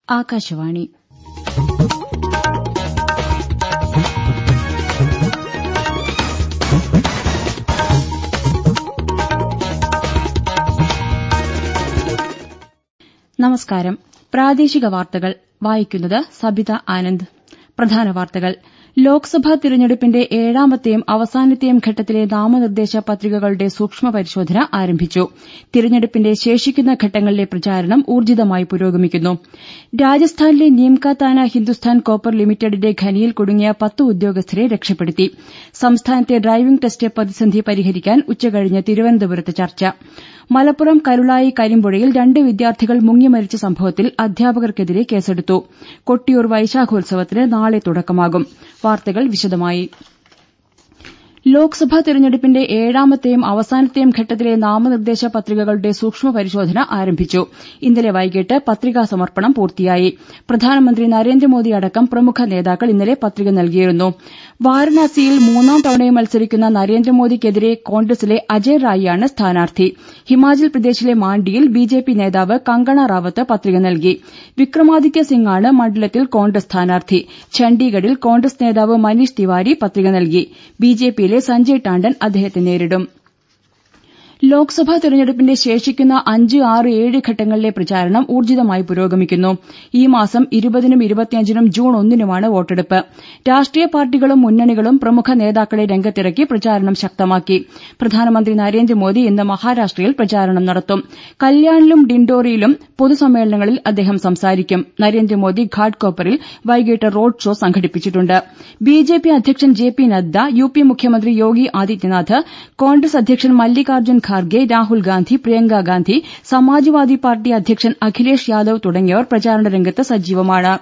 ആകാശവാണി നമസ്കാരം പ്രാദേശിക വാർത്തകൾ വായിക്കുന്നത് സബിത ആനന്ദ് പ്രധാന വാർത്തകൾ ലോക്സഭാ തിരഞ്ഞെടുപ്പിന്റെ ഏഴാമത്തെയും അവസാനത്തെയും ഘട്ടത്തിലെ നാമനിർദ്ദേശ പത്രികകളുടെ സൂക്ഷ്മ പരിശോധന ആരംഭിച്ചു തിരഞ്ഞെടുപ്പിന്റെ ശേഷിക്കുന്ന ഘട്ടങ്ങളിലെ പ്രചാരണം ഊർജ്ജിതമായി പുരോഗമിക്കുന്നു രാജസ്ഥാനിലെ നീംകാതാന ഹിന്ദുസ്ഥാൻ കോപ്പർ ലിമിറ്റഡിന്റെ ഖനിയിൽ കുടുങ്ങിയ പത്ത് ഉദ്യോഗസ്ഥരെ രക്ഷപ്പെടുത്തി സംസ്ഥാനത്തെ ഡ്രൈവിംഗ് ടെസ്റ്റ് പ്രതിസന്ധി പരിഹരിക്കാൻ ഉച്ചകഴിഞ്ഞ് തിരുവനന്തപുരത്ത് ചർച്ച മലപ്പുറം കരുളായി കരിമ്പുഴയിൽ രണ്ട് വിദ്യാർത്ഥികൾ മുങ്ങിമരിച്ച സംഭവത്തിൽ അധ്യാപകർക്കെതിരെ കേസെടുത്തു കൊട്ടിയൂർ വൈശാഖോത്സവത്തിന് നാളെ തുടക്കമാകും വാർത്തകൾ വിശദമായി ലോക്സഭാ തെരഞ്ഞെടുപ്പിന്റെ ഏഴാമത്തെയും അവസാനത്തെയും ഘട്ടത്തിലെ നാമനിർദ്ദേശ പത്രികകളുടെ സൂക്ഷ്മ പരിശോധന ആരംഭിച്ചു ഇന്നലെ വൈകിട്ട് പത്രികാ സമർപ്പണം പൂർത്തിയായി പ്രധാനമന്ത്രി നരേന്ദ്രമോദി അടക്കം പ്രമുഖ നേതാക്കൾ ഇന്നലെ പത്രിക നൽകിയിരുന്നു വാരണാസിയിൽ മൂന്നാം തവണയും മത്സരിക്കുന്ന നരേന്ദ്രമോദിക്കെതിരെ കോൺഗ്രസിലെ അജയ് റായിയാണ് സ്ഥാനാർത്ഥി ഹിമാചൽ പ്രദേശിലെ മാണ്ഡിയിൽ ബിജെപി നേതാവ് കങ്കണ റാവത്ത് പത്രിക നൽകി വിക്രമാദിത്യ സിംഗാണ് മണ്ഡലത്തിൽ കോൺഗ്രസ് സ്ഥാനാർത്ഥി ഛണ്ഡീഗഡിൽ കോൺഗ്രസ് നേതാവ് മനീഷ് തിവാരി പത്രിക നൽകി ബിജെപിയിലെ സഞ്ജയ് ടാണ്ടൻ അദ്ദേഹത്തെ നേരിടും ലോക്സഭാ തെരഞ്ഞെടുപ്പിന്റെ ശേഷിക്കുന്ന അഞ്ച് ആറ് ഏഴ് ഘട്ടങ്ങളിലെ പ്രചാരണം ഊർജ്ജിതമായി പുരോഗമിക്കുന്നു ഈ മാസം ഇരുപതിനും ഇരുപത്തിയഞ്ചിനും ജൂൺ ഒന്നിനുമാണ് വോട്ടെടുപ്പ് രാഷ്ട്രീയ പാർട്ടികളും മുന്നണികളും പ്രമുഖ നേതാക്കളെ രംഗത്തിറക്കി പ്രചാരണം ശക്തമാക്കി പ്രധാനമന്ത്രി നരേന്ദ്രമോദി ഇന്ന് മഹാരാഷ്ട്രയിൽ പ്രചാരണം നടത്തും കല്യാണിലും ഡിൻഡോറിയിലും പൊതുസമ്മേളനങ്ങളിൽ അദ്ദേഹം സംസാരിക്കും നരേന്ദ്രമോദി ഘാട്ട്കോപ്പറിൽ വൈകിട്ട് റോഡ് ഷോ സംഘടിപ്പിച്ചിട്ടുണ്ട് ബിജെപി അധ്യക്ഷൻ ജെ പി നദ്ദ യുപി മുഖ്യമന്ത്രി യോഗി ആദിത്യനാഥ് കോൺഗ്രസ് അധ്യക്ഷൻ മല്ലികാർജ്ജുൻ ഖാർഗെ രാഹുൽ ഗാന്ധി പ്രിയങ്ക ഗാന്ധി സമാജ്വാദി പാർട്ടി അധ്യക്ഷൻ അഖിലേഷ് യാദവ് തുടങ്ങിയവർ പ്രചാരണ രംഗത്ത് സജീവമാണ്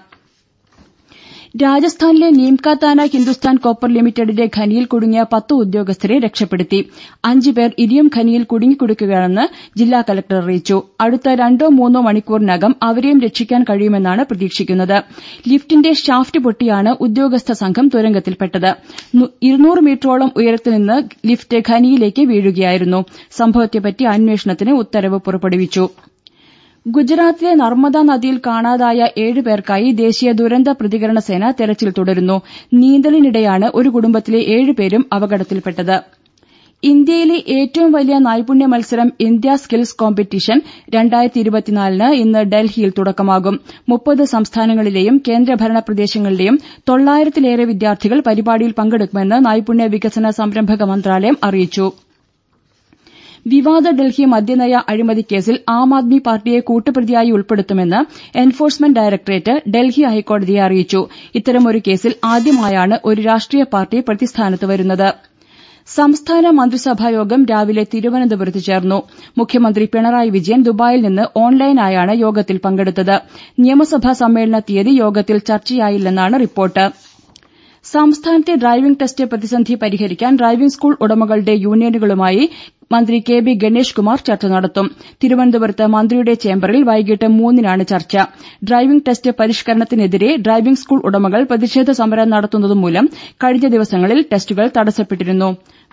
രാജസ്ഥാനിലെ നീംകാതാന ഹിന്ദുസ്ഥാൻ കോപ്പർ ലിമിറ്റഡിന്റെ ഖനിയിൽ കുടുങ്ങിയ പത്ത് ഉദ്യോഗസ്ഥരെ രക്ഷപ്പെടുത്തി അഞ്ച് പേർ ഇരിയും ഖനിയിൽ കുടുങ്ങിക്കിടക്കുകയാണെന്ന് ജില്ലാ കലക്ടർ അറിയിച്ചു അടുത്ത രണ്ടോ മൂന്നോ മണിക്കൂറിനകം അവരെയും രക്ഷിക്കാൻ കഴിയുമെന്നാണ് പ്രതീക്ഷിക്കുന്നത് ലിഫ്റ്റിന്റെ ഷാഫ്റ്റ് പൊട്ടിയാണ് ഉദ്യോഗസ്ഥ സംഘം തുരങ്കത്തിൽപ്പെട്ടത് ഇരുന്നൂറ് മീറ്ററോളം ഉയരത്തിൽ നിന്ന് ലിഫ്റ്റ് ഖനിയിലേക്ക് വീഴുകയായിരുന്നു സംഭവത്തെപ്പറ്റി അന്വേഷണത്തിന് ഉത്തരവ് പുറപ്പെടുവിച്ചു ഗുജറാത്തിലെ നർമ്മദ നദിയിൽ കാണാതായ ഏഴ് പേർക്കായി ദേശീയ ദുരന്ത പ്രതികരണ സേന തെരച്ചിൽ തുടരുന്നു നീന്തലിനിടെയാണ് ഒരു കുടുംബത്തിലെ ഏഴുപേരും അപകടത്തിൽപ്പെട്ടത് ഇന്ത്യയിലെ ഏറ്റവും വലിയ നൈപുണ്യ മത്സരം ഇന്ത്യ സ്കിൽസ് കോമ്പറ്റീഷൻ രണ്ടായിരത്തി ഇന്ന് ഡൽഹിയിൽ തുടക്കമാകും മുപ്പത് സംസ്ഥാനങ്ങളിലെയും കേന്ദ്രഭരണ പ്രദേശങ്ങളിലെയും തൊള്ളായിരത്തിലേറെ വിദ്യാർത്ഥികൾ പരിപാടിയിൽ പങ്കെടുക്കുമെന്ന് നൈപുണ്യ വികസന സംരംഭക മന്ത്രാലയം അറിയിച്ചു വിവാദ ഡൽഹി മദ്യനയ അഴിമതിക്കേസിൽ ആം ആദ്മി പാർട്ടിയെ കൂട്ടുപ്രതിയായി ഉൾപ്പെടുത്തുമെന്ന് എൻഫോഴ്സ്മെന്റ് ഡയറക്ടറേറ്റ് ഡൽഹി ഹൈക്കോടതിയെ അറിയിച്ചു ഇത്തരമൊരു കേസിൽ ആദ്യമായാണ് ഒരു രാഷ്ട്രീയ പാർട്ടി പ്രതിസ്ഥാനത്ത് വരുന്നത് സംസ്ഥാന മന്ത്രിസഭായോഗം രാവിലെ തിരുവനന്തപുരത്ത് ചേർന്നു മുഖ്യമന്ത്രി പിണറായി വിജയൻ ദുബായിൽ നിന്ന് ഓൺലൈനായാണ് യോഗത്തിൽ പങ്കെടുത്തത് നിയമസഭാ സമ്മേളന തീയതി യോഗത്തിൽ ചർച്ചയായില്ലെന്നാണ് റിപ്പോർട്ട് സംസ്ഥാനത്തെ ഡ്രൈവിംഗ് ടെസ്റ്റ് പ്രതിസന്ധി പരിഹരിക്കാൻ ഡ്രൈവിംഗ് സ്കൂൾ ഉടമകളുടെ യൂണിയനുകളുമായി മന്ത്രി കെ ബി ഗണേഷ് കുമാർ ചർച്ച നടത്തും തിരുവനന്തപുരത്ത് മന്ത്രിയുടെ ചേംബറിൽ വൈകിട്ട് മൂന്നിനാണ് ചർച്ച ഡ്രൈവിംഗ് ടെസ്റ്റ് പരിഷ്കരണത്തിനെതിരെ ഡ്രൈവിംഗ് സ്കൂൾ ഉടമകൾ പ്രതിഷേധ സമരം നടത്തുന്നതുമൂലം കഴിഞ്ഞ ദിവസങ്ങളിൽ ടെസ്റ്റുകൾ തടസ്സപ്പെട്ടിരുന്നു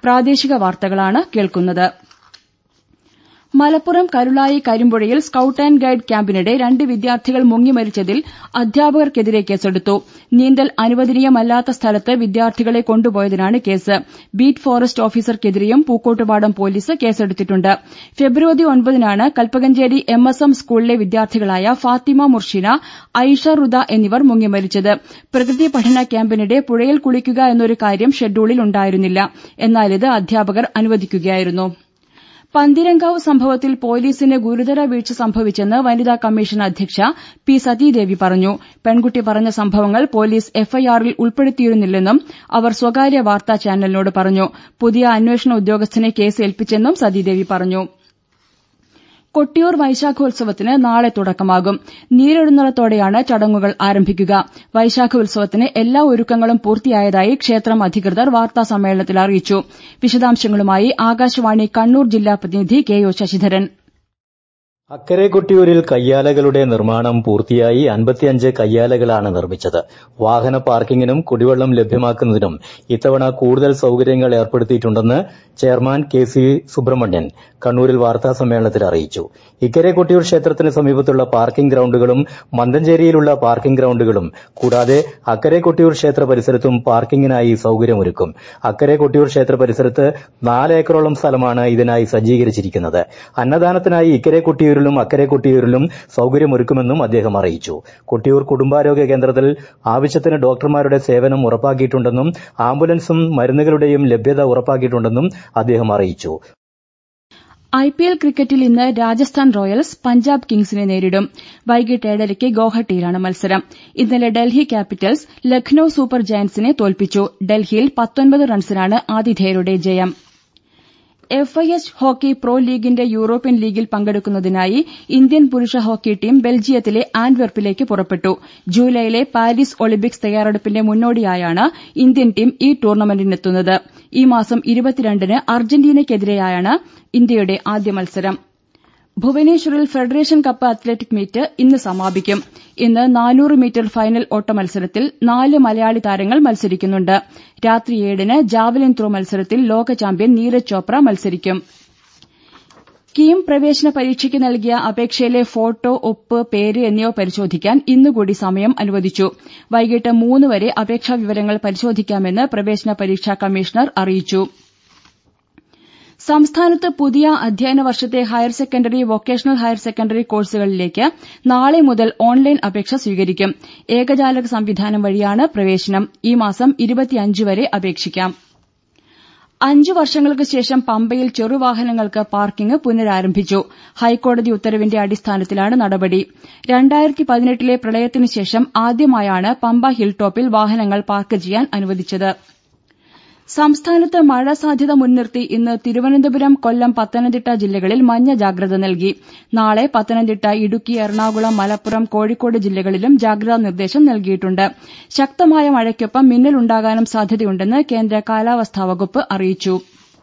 മലപ്പുറം കരുളായി കരിമ്പുഴയിൽ സ്കൌട്ട് ആന്റ് ഗൈഡ് ക്യാമ്പിനിടെ രണ്ട് വിദ്യാർത്ഥികൾ മുങ്ങിമരിച്ചതിൽ അധ്യാപകർക്കെതിരെ കേസെടുത്തു നീന്തൽ അനുവദനീയമല്ലാത്ത സ്ഥലത്ത് വിദ്യാർത്ഥികളെ കൊണ്ടുപോയതിനാണ് കേസ് ബീറ്റ് ഫോറസ്റ്റ് ഓഫീസർക്കെതിരെയും പൂക്കോട്ടുപാടം പോലീസ് കേസെടുത്തിട്ടുണ്ട് ഫെബ്രുവരി ഒൻപതിനാണ് കൽപ്പകഞ്ചേരി എം എസ് എം സ്കൂളിലെ വിദ്യാർത്ഥികളായ ഫാത്തിമ മുർഷിന ഐഷ റുദ എന്നിവർ മുങ്ങിമരിച്ചത് പ്രകൃതി പഠന ക്യാമ്പിനിടെ പുഴയിൽ കുളിക്കുക എന്നൊരു കാര്യം ഷെഡ്യൂളിൽ ഉണ്ടായിരുന്നില്ല എന്നാലിത് അധ്യാപകർ അനുവദിക്കുകയായിരുന്നു പന്തിരങ്കാവ് സംഭവത്തിൽ പോലീസിന് ഗുരുതര വീഴ്ച സംഭവിച്ചെന്ന് വനിതാ കമ്മീഷൻ അധ്യക്ഷ പി സതീദേവി പറഞ്ഞു പെൺകുട്ടി പറഞ്ഞ സംഭവങ്ങൾ പോലീസ് എഫ്ഐആറിൽ ഉൾപ്പെടുത്തിയിരുന്നില്ലെന്നും അവർ സ്വകാര്യ വാർത്താ ചാനലിനോട് പറഞ്ഞു പുതിയ അന്വേഷണ ഉദ്യോഗസ്ഥനെ കേസ് ഏൽപ്പിച്ചെന്നും സതീദേവി പറഞ്ഞു കൊട്ടിയൂർ വൈശാഖോത്സവത്തിന് നാളെ തുടക്കമാകും നീരെഴുന്നള്ളത്തോടെയാണ് ചടങ്ങുകൾ ആരംഭിക്കുക വൈശാഖോത്സവത്തിന് എല്ലാ ഒരുക്കങ്ങളും പൂർത്തിയായതായി ക്ഷേത്രം അധികൃതർ വാർത്താസമ്മേളനത്തിൽ അറിയിച്ചു വിശദാംശങ്ങളുമായി ആകാശവാണി കണ്ണൂർ ജില്ലാ പ്രതിനിധി കെ ഒ ശശിധരൻ അക്കരെ കൊട്ടിയൂരിൽ കയ്യാലകളുടെ നിർമ്മാണം പൂർത്തിയായി അൻപത്തിയഞ്ച് കയ്യാലകളാണ് നിർമ്മിച്ചത് വാഹന പാർക്കിങ്ങിനും കുടിവെള്ളം ലഭ്യമാക്കുന്നതിനും ഇത്തവണ കൂടുതൽ സൌകര്യങ്ങൾ ഏർപ്പെടുത്തിയിട്ടുണ്ടെന്ന് ചെയർമാൻ കെ സി സുബ്രഹ്മണ്യൻ കണ്ണൂരിൽ വാർത്താസമ്മേളനത്തിൽ അറിയിച്ചു ഇക്കരെ കൊട്ടിയൂർ ക്ഷേത്രത്തിന് സമീപത്തുള്ള പാർക്കിംഗ് ഗ്രൌണ്ടുകളും മന്തഞ്ചേരിയിലുള്ള പാർക്കിംഗ് ഗ്രൌണ്ടുകളും കൂടാതെ അക്കരെ കൊട്ടിയൂർ ക്ഷേത്ര പരിസരത്തും പാർക്കിങ്ങിനായി സൌകര്യമൊരുക്കും അക്കരെ കൊട്ടിയൂർ ക്ഷേത്ര പരിസരത്ത് നാല് ഏക്കറോളം സ്ഥലമാണ് ഇതിനായി സജ്ജീകരിച്ചിരിക്കുന്നത് അന്നദാനത്തിനായി ഇക്കരെ കൊട്ടിയൂരിലും അക്കരെ കൊട്ടിയൂരിലും സൌകര്യമൊരുക്കുമെന്നും അദ്ദേഹം അറിയിച്ചു കൊട്ടിയൂർ കുടുംബാരോഗ്യ കേന്ദ്രത്തിൽ ആവശ്യത്തിന് ഡോക്ടർമാരുടെ സേവനം ഉറപ്പാക്കിയിട്ടുണ്ടെന്നും ആംബുലൻസും മരുന്നുകളുടെയും ലഭ്യത ഉറപ്പാക്കിയിട്ടുണ്ടെന്നും അദ്ദേഹം അറിയിച്ചു ഐ പി എൽ ക്രിക്കറ്റിൽ ഇന്ന് രാജസ്ഥാൻ റോയൽസ് പഞ്ചാബ് കിങ്സിനെ നേരിടും വൈകിട്ട് ഏഴരയ്ക്ക് ഗോഹട്ടിയിലാണ് മത്സരം ഇന്നലെ ഡൽഹി ക്യാപിറ്റൽസ് ലക്നൌ സൂപ്പർ ജയന്റ്സിനെ തോൽപ്പിച്ചു ഡൽഹിയിൽ പത്തൊൻപത് റൺസിനാണ് ആതിഥേയരുടെ ജയം F I H hockey pro ലീഗിന്റെ യൂറോപ്യൻ ലീഗിൽ പങ്കെടുക്കുന്നതിനായി ഇന്ത്യൻ പുരുഷ ഹോക്കി ടീം ബെൽജിയത്തിലെ ആന്റ്വെർപ്പിലേക്ക് പുറപ്പെട്ടു ജൂലൈയിലെ പാരീസ് ഒളിമ്പിക്സ് തയ്യാറെടുപ്പിന്റെ മുന്നോടിയായാണ് ഇന്ത്യൻ ടീം ഈ ടൂർണമെന്റിനെത്തുന്നത് ഈ മാസം ഇരുപത്തിരണ്ടിന് അർജന്റീനയ്ക്കെതിരെയാണ് ഇന്ത്യയുടെ ആദ്യ മത്സരം ഭുവനേശ്വറിൽ ഫെഡറേഷൻ കപ്പ് അത്ലറ്റിക് മീറ്റ് ഇന്ന് സമാപിക്കും ഇന്ന് നാനൂറ് മീറ്റർ ഫൈനൽ ഓട്ട മത്സരത്തിൽ നാല് മലയാളി താരങ്ങൾ മത്സരിക്കുന്നുണ്ട് രാത്രി ഏഴിന് ജാവലിൻ ത്രോ മത്സരത്തിൽ ലോക ചാമ്പ്യൻ നീരജ് ചോപ്ര മത്സരിക്കും കീം പ്രവേശന പരീക്ഷയ്ക്ക് നൽകിയ അപേക്ഷയിലെ ഫോട്ടോ ഒപ്പ് പേര് എന്നിവ പരിശോധിക്കാൻ ഇന്നുകൂടി സമയം അനുവദിച്ചു വൈകിട്ട് മൂന്ന് വരെ അപേക്ഷാ വിവരങ്ങൾ പരിശോധിക്കാമെന്ന് പ്രവേശന പരീക്ഷാ കമ്മീഷണർ അറിയിച്ചു സംസ്ഥാനത്ത് പുതിയ അധ്യയന വർഷത്തെ higher secondary vocational higher secondary കോഴ്സുകളിലേക്ക് നാളെ മുതൽ ഓൺലൈൻ അപേക്ഷ സ്വീകരിക്കും ഏകജാലക സംവിധാനം വഴിയാണ് പ്രവേശനം ഈ മാസം വരെ അപേക്ഷിക്കാം അഞ്ചു വർഷങ്ങൾക്ക് ശേഷം പമ്പയിൽ ചെറുവാഹനങ്ങൾക്ക് പാർക്കിംഗ് പുനരാരംഭിച്ചു ഹൈക്കോടതി ഉത്തരവിന്റെ അടിസ്ഥാനത്തിലാണ് നടപടി രണ്ടായിരത്തി പതിനെട്ടിലെ പ്രളയത്തിനു ശേഷം ആദ്യമായാണ് പമ്പ ഹിൽടോപ്പിൽ വാഹനങ്ങൾ പാർക്ക് ചെയ്യാൻ അനുവദിച്ചത് സംസ്ഥാനത്ത് മഴ സാധ്യത മുൻനിർത്തി ഇന്ന് തിരുവനന്തപുരം കൊല്ലം പത്തനംതിട്ട ജില്ലകളിൽ മഞ്ഞ ജാഗ്രത നൽകി നാളെ പത്തനംതിട്ട ഇടുക്കി എറണാകുളം മലപ്പുറം കോഴിക്കോട് ജില്ലകളിലും ജാഗ്രതാ നിർദ്ദേശം നൽകിയിട്ടുണ്ട് ശക്തമായ മഴയ്ക്കൊപ്പം മിന്നലുണ്ടാകാനും സാധ്യതയുണ്ടെന്ന് കേന്ദ്ര കാലാവസ്ഥാ വകുപ്പ് അറിയിച്ചു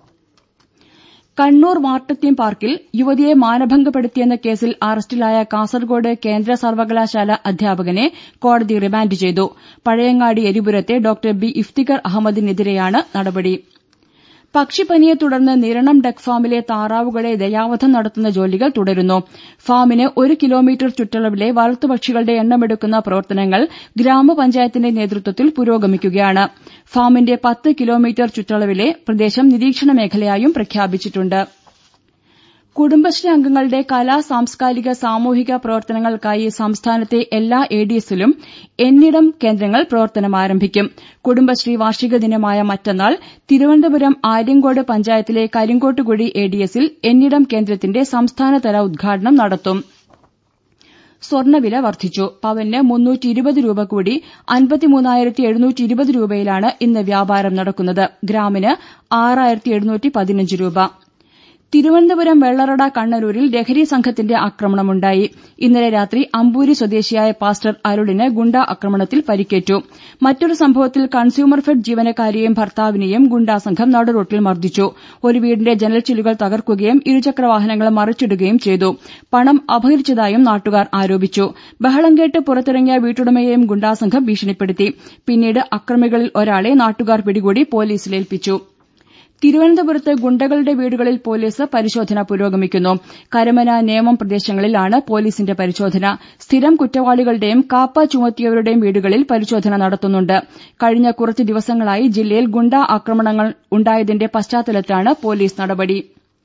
കണ്ണൂർ മാർട്ടത്തീം പാർക്കിൽ യുവതിയെ മാനഭംഗപ്പെടുത്തിയെന്ന കേസിൽ അറസ്റ്റിലായ കാസർകോട് കേന്ദ്ര സർവകലാശാല അധ്യാപകനെ കോടതി റിമാൻഡ് ചെയ്തു പഴയങ്ങാടി എരിപുരത്തെ ഡോക്ടർ ബി ഇഫ്തിഖർ അഹമ്മദിനെതിരെയാണ് നടപടി പക്ഷിപ്പനിയെ തുടർന്ന് നിരണം ഡക്ക് ഫാമിലെ താറാവുകളെ ദയാവധം നടത്തുന്ന ജോലികൾ തുടരുന്നു ഫാമിന് ഒരു കിലോമീറ്റർ ചുറ്റളവിലെ വളർത്തുപക്ഷികളുടെ എണ്ണമെടുക്കുന്ന പ്രവർത്തനങ്ങൾ ഗ്രാമപഞ്ചായത്തിന്റെ നേതൃത്വത്തിൽ പുരോഗമിക്കുകയാണ് ഫാമിന്റെ പത്ത് കിലോമീറ്റർ ചുറ്റളവിലെ പ്രദേശം നിരീക്ഷണ മേഖലയായും പ്രഖ്യാപിച്ചിട്ടുണ്ട് കുടുംബശ്രീ അംഗങ്ങളുടെ കലാ സാംസ്കാരിക സാമൂഹിക പ്രവർത്തനങ്ങൾക്കായി സംസ്ഥാനത്തെ എല്ലാ എഡിഎസിലും എന്നിടം കേന്ദ്രങ്ങൾ പ്രവർത്തനം ആരംഭിക്കും കുടുംബശ്രീ വാർഷിക ദിനമായ മറ്റന്നാൾ തിരുവനന്തപുരം ആര്യങ്കോട് പഞ്ചായത്തിലെ കരിങ്കോട്ടുകുഴി എഡിഎസിൽ എന്നിടം കേന്ദ്രത്തിന്റെ സംസ്ഥാനതല ഉദ്ഘാടനം നടത്തും സ്വർണ്ണവില വർദ്ധിച്ചു പവന് മുന്നൂറ്റി ഇരുപത് രൂപ കൂടി അൻപത്തിമൂന്നായിരത്തി എഴുന്നൂറ്റി ഇരുപത് രൂപയിലാണ് ഇന്ന് വ്യാപാരം നടക്കുന്നത് ഗ്രാമിന് ആറായിരത്തി എഴുന്നൂറ്റി പതിനഞ്ച് രൂപ തിരുവനന്തപുരം വെള്ളറട കണ്ണനൂരിൽ ലഹരി സംഘത്തിന്റെ ആക്രമണമുണ്ടായി ഇന്നലെ രാത്രി അമ്പൂരി സ്വദേശിയായ പാസ്റ്റർ അരുളിന് ഗുണ്ടാ ആക്രമണത്തിൽ പരിക്കേറ്റു മറ്റൊരു സംഭവത്തിൽ കൺസ്യൂമർ ഫെഡ് ജീവനക്കാരിയെയും ഭർത്താവിനെയും ഗുണ്ടാസംഘം നടുറോട്ടിൽ മർദ്ദിച്ചു ഒരു വീടിന്റെ ജനൽച്ചില്ലുകൾ തകർക്കുകയും ഇരുചക്രവാഹനങ്ങൾ മറിച്ചിടുകയും ചെയ്തു പണം അപഹരിച്ചതായും നാട്ടുകാർ ആരോപിച്ചു ബഹളം കേട്ട് പുറത്തിറങ്ങിയ വീട്ടുടമയെയും ഗുണ്ടാസംഘം ഭീഷണിപ്പെടുത്തി പിന്നീട് അക്രമികളിൽ ഒരാളെ നാട്ടുകാർ പിടികൂടി പോലീസിലേൽപ്പിച്ചു തിരുവനന്തപുരത്ത് ഗുണ്ടകളുടെ വീടുകളിൽ പോലീസ് പരിശോധന പുരോഗമിക്കുന്നു കരമന നേമം പ്രദേശങ്ങളിലാണ് പോലീസിന്റെ പരിശോധന സ്ഥിരം കുറ്റവാളികളുടെയും കാപ്പ ചുമത്തിയവരുടെയും വീടുകളിൽ പരിശോധന നടത്തുന്നുണ്ട് കഴിഞ്ഞ കുറച്ച് ദിവസങ്ങളായി ജില്ലയിൽ ഗുണ്ടാ ആക്രമണങ്ങൾ ഉണ്ടായതിന്റെ പശ്ചാത്തലത്തിലാണ് പോലീസ് നടപടി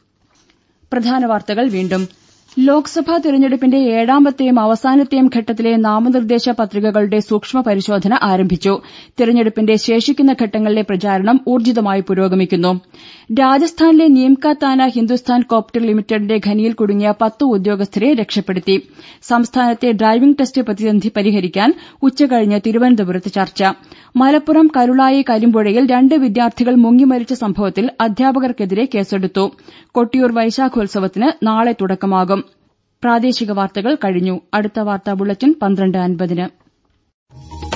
ലോക്സഭാ തെരഞ്ഞെടുപ്പിന്റെ ഏഴാമത്തെയും അവസാനത്തെയും ഘട്ടത്തിലെ നാമനിർദ്ദേശ പത്രികകളുടെ സൂക്ഷ്മ പരിശോധന ആരംഭിച്ചു തെരഞ്ഞെടുപ്പിന്റെ ശേഷിക്കുന്ന ഘട്ടങ്ങളിലെ പ്രചാരണം ഊർജ്ജിതമായി പുരോഗമിക്കുന്നു രാജസ്ഥാനിലെ നീംക താന ഹിന്ദുസ്ഥാൻ കോപ്റ്റർ ലിമിറ്റഡിന്റെ ഖനിയിൽ കുടുങ്ങിയ പത്ത് ഉദ്യോഗസ്ഥരെ രക്ഷപ്പെടുത്തി സംസ്ഥാനത്തെ ഡ്രൈവിംഗ് ടെസ്റ്റ് പ്രതിസന്ധി പരിഹരിക്കാൻ ഉച്ചകഴിഞ്ഞ് തിരുവനന്തപുരത്ത് ചർച്ച മലപ്പുറം കരുളായി കരിമ്പുഴയിൽ രണ്ട് വിദ്യാർത്ഥികൾ മുങ്ങിമരിച്ച സംഭവത്തിൽ അധ്യാപകർക്കെതിരെ കേസെടുത്തു കൊട്ടിയൂർ വൈശാഖോത്സവത്തിന് നാളെ തുടക്കമാകും പ്രാദേശിക വാർത്തകൾ കഴിഞ്ഞു അടുത്ത വാർത്താ ബുള്ളറ്റിൻ പന്ത്രണ്ട് അൻപതിന്